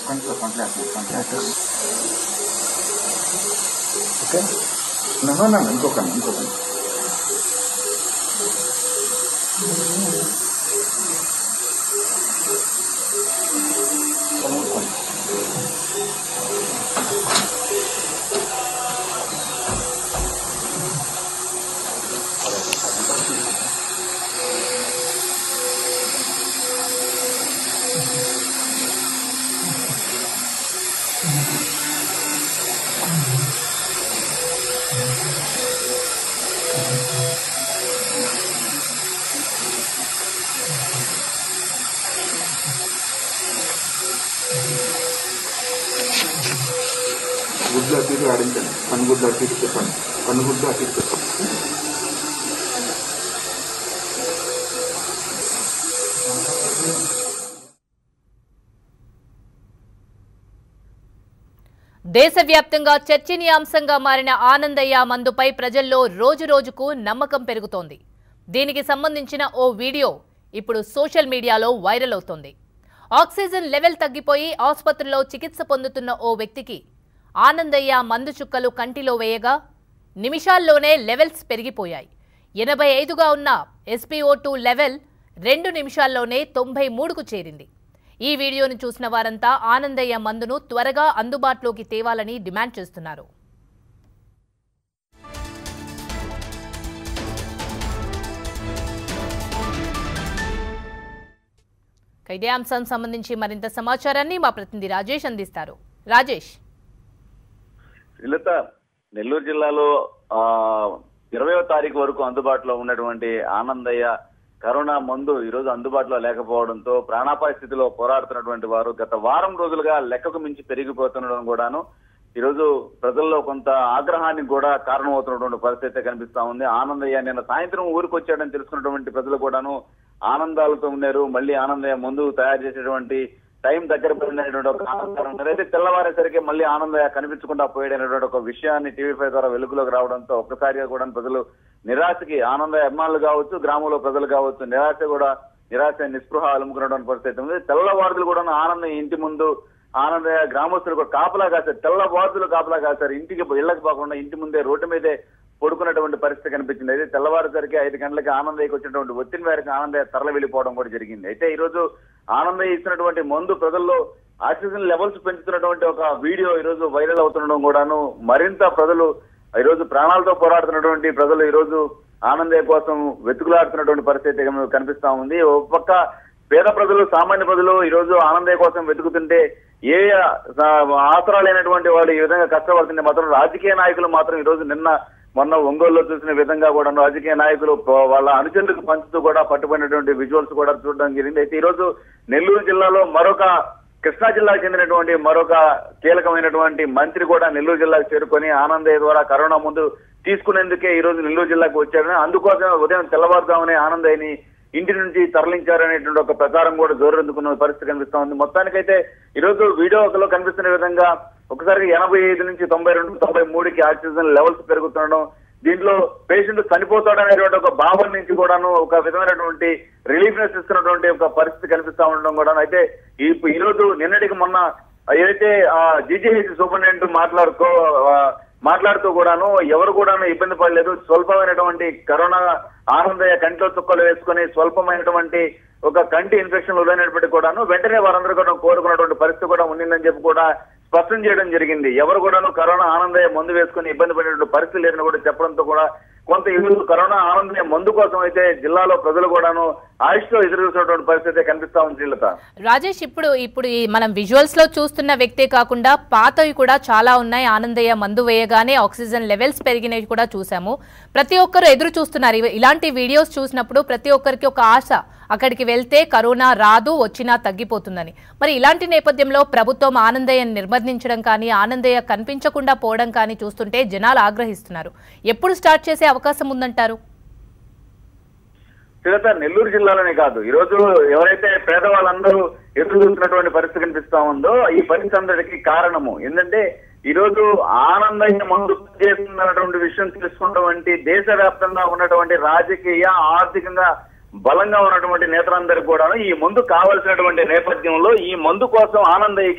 కంట్లో కంట్లో కంట్లో ఓకే నన్ను ఇంకొకటి ఇంకొకటి గుడ్లు అటు ఇటు ఆడించండి కన్నుగుడ్లు అటు ఇటు చెప్పండి కన్నుగుడ్లు అటు ఇటు చెప్పండి దేశవ్యాప్తంగా చర్చనీయాంశంగా మారిన ఆనందయ్య మందుపై ప్రజల్లో రోజురోజుకు నమ్మకం పెరుగుతోంది దీనికి సంబంధించిన ఓ వీడియో ఇప్పుడు సోషల్ మీడియాలో వైరల్ అవుతోంది ఆక్సిజన్ లెవెల్ తగ్గిపోయి ఆసుపత్రిలో చికిత్స పొందుతున్న ఓ వ్యక్తికి ఆనందయ్య మందు చుక్కలు కంటిలో వేయగా నిమిషాల్లోనే లెవెల్స్ పెరిగిపోయాయి ఎనభై ఐదుగా ఉన్న ఎస్పీఓ టూ లెవెల్ రెండు నిమిషాల్లోనే తొంభై మూడుకు చేరింది ఈ వీడియోను చూసిన వారంతా ఆనందయ్య మందును త్వరగా అందుబాటులోకి తేవాలని డిమాండ్ చేస్తున్నారు ఇక ఇదే అంశం సంబంధించి మరింత సమాచారాన్ని మా ప్రతినిధి రాజేష్ అందిస్తారు రాజేష్ శ్రీలత నెల్లూరు జిల్లాలో ఆ ఇరవయో తారీఖు వరకు అందుబాటులో ఉన్నటువంటి ఆనందయ్య కరోనా మందు ఈ రోజు అందుబాటులో లేకపోవడంతో ప్రాణాపాయ స్థితిలో పోరాడుతున్నటువంటి వారు గత వారం రోజులుగా లెక్కకు మించి పెరిగిపోతుండడం కూడాను ఈ రోజు ప్రజల్లో కొంత ఆగ్రహానికి కూడా కారణమవుతున్నటువంటి పరిస్థితి కనిపిస్తా ఉంది ఆనందయ్య నిన్న సాయంత్రం ఊరికి వచ్చాడని తెలుసుకున్నటువంటి ప్రజలు కూడాను ఆనందాలతో ఉన్నారు మళ్ళీ ఆనందయ్య ముందు తయారు చేసేటువంటి టైం దగ్గర పడినటువంటి ఒక ఆనందం ఉన్నారు అయితే తెల్లవారేసరికి మళ్ళీ ఆనందయ్య కనిపించకుండా పోయాడనేటువంటి ఒక విషయాన్ని టీవీ ఫైవ్ ద్వారా వెలుగులోకి రావడంతో ఒక్కసారిగా కూడా ప్రజలు నిరాశకి ఆనందయ్య అభిమానులు కావచ్చు గ్రామంలో ప్రజలు కావచ్చు నిరాశ కూడా నిరాశ నిస్పృహ అలుముకున్నటువంటి పరిస్థితి ఉంది తెల్లవారులు కూడా ఆనందయ్య ఇంటి ముందు ఆనందయ్య గ్రామస్తులు కూడా కాపలా కాశారు తెల్లవారులు కాపలా కాశారు ఇంటికి ఇళ్లకు పోకుండా ఇంటి ముందే రోడ్డు మీదే పడుకున్నటువంటి పరిస్థితి కనిపించింది అయితే తెల్లవారుసరికి ఐదు గంటలకి ఆనందయ్యకి వచ్చినటువంటి ఒత్తిడి మేరకు ఆనందయ్య తరలి వెళ్ళిపోవడం కూడా జరిగింది అయితే ఈ రోజు ఆనందయ్య ఇచ్చినటువంటి మందు ప్రజల్లో ఆక్సిజన్ లెవెల్స్ పెంచుతున్నటువంటి ఒక వీడియో ఈ రోజు వైరల్ అవుతుండడం కూడాను మరింత ప్రజలు ఈ రోజు ప్రాణాలతో పోరాడుతున్నటువంటి ప్రజలు ఈ రోజు ఆనందయ్య కోసం వెతుకులాడుతున్నటువంటి పరిస్థితి కన- కనిపిస్తా ఉంది ఒక పక్క పేద ప్రజలు సామాన్య ప్రజలు ఈ రోజు ఆనందయ్య కోసం వెతుకుతుంటే ఏ ఆ, ఆసరా లేనటువంటి వాళ్ళు ఈ విధంగా కష్టపడుతుంటే మాత్రం రాజకీయ నాయకులు మాత్రం ఈ రోజు నిన్న మొన్న ఒంగోలులో చూసిన విధంగా కూడా రాజకీయ నాయకులు ప- వాళ్ళ అనుచరులకు పంచుతూ కూడా పట్టుబడినటువంటి విజువల్స్ కూడా చూడడం జరిగింది అయితే ఈ రోజు నెల్లూరు జిల్లాలో మరొక కృష్ణా జిల్లాకు చెందినటువంటి మరొక కీలకమైనటువంటి మంత్రి కూడా నెల్లూరు జిల్లాకు చేరుకొని ఆనందయ్య ద్వారా కరోనా ముందు తీసుకునేందుకే ఈ రోజు నెల్లూరు జిల్లాకు వచ్చారని అందుకోసం ఉదయం తెల్లవారుదామని ఆనందయ్యని ఇంటి నుంచి తరలించారనేటువంటి ఒక ప్రచారం కూడా జోరెందుకున్న పరిస్థితి కనిపిస్తా ఉంది మొత్తానికైతే ఈ రోజు వీడియోలో కనిపిస్తున్న విధంగా ఒకసారి ఎనభై ఐదు నుంచి తొంభై రెండు తొంభై మూడుకి ఆక్సిజన్ లెవెల్స్ పెరుగుతుండడం దీంట్లో పేషెంట్ చనిపోతాడనేటువంటి ఒక భావం నుంచి కూడాను ఒక విధమైనటువంటి రిలీఫ్నెస్ ఇస్తున్నటువంటి ఒక పరిస్థితి కనిపిస్తా ఉండడం కూడా అయితే ఈ ఈ రోజు నిన్నటికి మొన్న ఏదైతే జీజీహెచ్ సూపరింటెండెంట్ మాట్లాడుకో ఆ, మాట్లాడుతూ కూడాను ఎవరు కూడాను ఇబ్బంది పడలేదు స్వల్పమైనటువంటి కరోనా ఆనందయ్య కంటిలో చుక్కలు వేసుకుని స్వల్పమైనటువంటి ఒక కంటి ఇన్ఫెక్షన్ లోనైనప్పటికీ కూడాను వెంటనే వారందరూ కూడా కోరుకున్నటువంటి పరిస్థితి కూడా ఉండిందని చెప్పి కూడా స్పష్టం చేయడం జరిగింది ఎవరు కూడాను కరోనా ఆనందయ్య మందు వేసుకుని ఇబ్బంది పడినటువంటి పరిస్థితి లేదని కూడా చెప్పడంతో కూడా కొంత ఈరోజు కరోనా ఆనందయ్య మందు కోసం అయితే జిల్లాలో ప్రజలు కూడాను ఆయుష్లో ఎదురు చూసినటువంటి పరిస్థితి కనిపిస్తా ఉంది శ్రీలత రాజేష్ ఇప్పుడు ఇప్పుడు ఈ మనం విజువల్స్ లో చూస్తున్న వ్యక్తే కాకుండా పాతవి కూడా చాలా ఉన్నాయి ఆనందయ్య మందు వేయగానే ఆక్సిజన్ లెవెల్స్ పెరిగినవి కూడా చూసాము ప్రతి ఒక్కరు ఎదురు చూస్తున్నారు ఇవి- ఇలాంటి వీడియోస్ చూసినప్పుడు ప్రతి ఒక్కరికి ఒక ఆశ అక్కడికి వెళ్తే కరోనా రాదు వచ్చినా తగ్గిపోతుందని మరి ఇలాంటి నేపథ్యంలో ప్రభుత్వం ఆనందయ్యను నిర్బంధించడం కానీ ఆనందయ్య కనిపించకుండా పోవడం కానీ చూస్తుంటే జనాలు ఆగ్రహిస్తున్నారు ఎప్పుడు స్టార్ట్ చేసే అవకాశం ఉందంటారు శ్రీలత నెల్లూరు జిల్లాలోనే కాదు ఈ రోజు ఎవరైతే పేదవాళ్ళందరూ ఎదురు చూస్తున్నటువంటి పరిస్థితి కనిపిస్తా ఉందో ఈ పరిస్థితి అందరికి కారణము ఏంటంటే ఈ రోజు ఆనందయ్య మందు చేస్తున్నటువంటి విషయం తెలుసుకున్నటువంటి దేశవ్యాప్తంగా ఉన్నటువంటి రాజకీయ ఆర్థికంగా బలంగా ఉన్నటువంటి నేతలందరికీ కూడాను ఈ మందు కావలసినటువంటి నేపథ్యంలో ఈ మందు కోసం ఆనందయ్యకి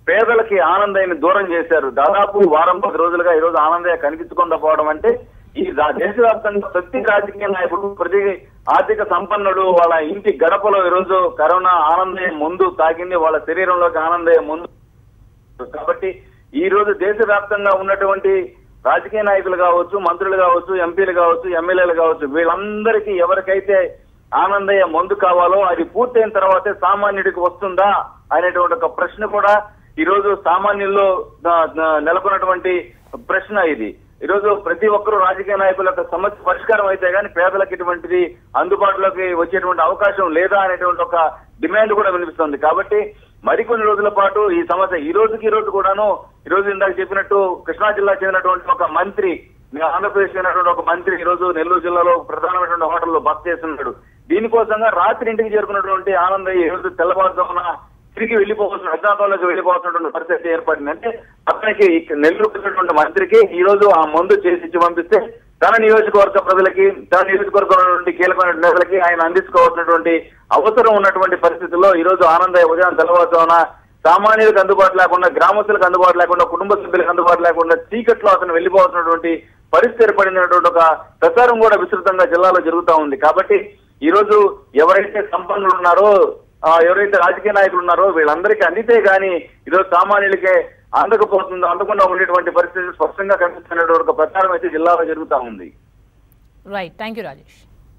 పేదలకి ఆనందాన్ని దూరం చేశారు దాదాపు వారం పది రోజులుగా ఈ రోజు ఆనందయ్య కనిపించకుండా పోవడం అంటే ఈ రా- దేశవ్యాప్తంగా ప్రతి రాజకీయ నాయకుడు ప్రతి ఆర్థిక సంపన్నుడు వాళ్ళ ఇంటి గడపలో ఈ రోజు కరోనా ఆనందయ్య ముందు తాకింది వాళ్ళ శరీరంలోకి ఆనందయ్య ముందు కాబట్టి ఈ రోజు దేశవ్యాప్తంగా ఉన్నటువంటి రాజకీయ నాయకులు కావచ్చు మంత్రులు కావచ్చు ఎంపీలు కావచ్చు ఎమ్మెల్యేలు కావచ్చు వీళ్ళందరికీ ఎవరికైతే ఆనందయ్య మందు కావాలో అది పూర్తయిన తర్వాతే సామాన్యుడికి వస్తుందా అనేటువంటి ఒక ప్రశ్న కూడా ఈ రోజు సామాన్యుల్లో ఆ, ఆ, నెలకొన్నటువంటి ప్రశ్న ఇది ఈ రోజు ప్రతి ఒక్కరూ రాజకీయ నాయకుల యొక్క సమస్య పరిష్కారం అయితే గానీ పేదలకు ఇటువంటిది అందుబాటులోకి వచ్చేటువంటి అవకాశం లేదా అనేటువంటి ఒక డిమాండ్ కూడా వినిపిస్తుంది కాబట్టి మరికొన్ని రోజుల పాటు ఈ సమస్య ఈ రోజుకి ఈ రోజు కూడాను ఈ రోజు ఇందాక చెప్పినట్టు కృష్ణా జిల్లా చెందినటువంటి ఒక మంత్రి ఆంధ్రప్రదేశ్ చెందినటువంటి ఒక మంత్రి ఈ రోజు నెల్లూరు జిల్లాలో ప్రధానమైనటువంటి హోటల్లో బస్ చేస్తున్నాడు దీనికోసంగా రాత్రి ఇంటికి చేరుకున్నటువంటి ఆనందయ్య ఈ రోజు తెల్లవారుజామున తిరిగి వెళ్ళిపోవాల్సిన అజ్ఞాతంలోకి వెళ్ళిపోవాల్సినటువంటి పరిస్థితి ఏర్పడింది అంటే అతనికి ఇక్కడ నెల్లూరు వచ్చినటువంటి మంత్రికి ఈ రోజు ఆ మందు చేసి ఇచ్చి పంపిస్తే తన నియోజకవర్గ ప్రజలకి తన నియోజకవర్గంలో నుండి కీలకమైన నేతలకి ఆయన అందించుకోవాల్సినటువంటి అవసరం ఉన్నటువంటి పరిస్థితుల్లో ఈ రోజు ఆనందయ్య ఉదయం తెల్లవారుజామున సామాన్యులకు అందుబాటు లేకుండా గ్రామస్తులకు అందుబాటు లేకుండా కుటుంబ సభ్యులకు అందుబాటు లేకుండా చీకట్లో అతను వెళ్ళిపోవాల్సినటువంటి పరిస్థితి ఏర్పడినటువంటి ఒక ప్రచారం కూడా విస్తృతంగా జిల్లాలో జరుగుతా ఉంది కాబట్టి ఈ రోజు ఎవరైతే సంపన్నులు ఉన్నారో ఆ, ఎవరైతే రాజకీయ నాయకులు ఉన్నారో వీళ్ళందరికీ అందితే గాని ఈరోజు సామాన్యులకే అందకపోతుందో అందకుండా ఉండేటువంటి పరిస్థితి స్పష్టంగా కనిపిస్తున్నటువంటి ఒక ప్రచారం అయితే జిల్లాలో జరుగుతా ఉంది right thank you Rajesh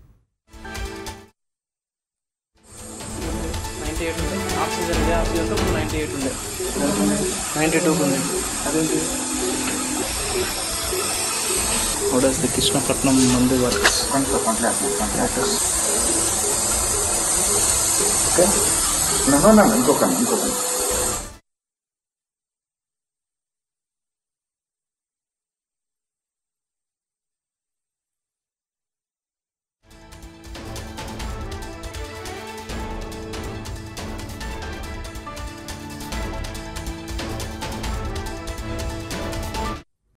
ninety eight ఉండే ఆక్సిజన్ ఇదే ఆక్సిజన్తో నైంటీ ఎయిట్ ఉండే నైంటీ టూకి ఉంది అదేంటి వాట్ ఇస్ ది కృష్ణపట్నం మందు వర్క్స్ కొంత కాంట్రాక్ట్ కాంట్రాక్ట్ ఓకే ఇంకొక ఇంకొక